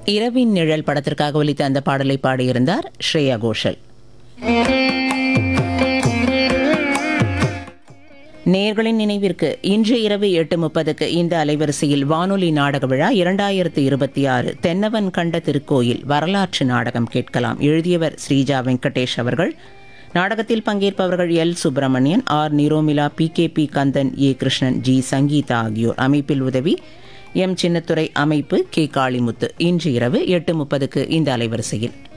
இரவின் நிழல் படத்திற்காக ஒலித்த அந்த பாடலை பாடியிருந்தார் ஸ்ரேயா கோஷல் நேர்களின் நினைவிற்கு இன்று இரவு எட்டு முப்பதுக்கு இந்த அலைவரிசையில் வானொலி நாடக விழா இரண்டாயிரத்து இருபத்தி ஆறு தென்னவன் கண்ட திருக்கோயில் வரலாற்று நாடகம் கேட்கலாம் எழுதியவர் ஸ்ரீஜா வெங்கடேஷ் அவர்கள் நாடகத்தில் பங்கேற்பவர்கள் L Subramanian R Niromila P K P Kandan A Krishnan G Sangeetha ஆகியோர் அமைப்பில் உதவி எம் சின்னத்துறை அமைப்பு கே காளிமுத்து இன்று இரவு எட்டு முப்பதுக்கு இந்த அலைவரிசையில்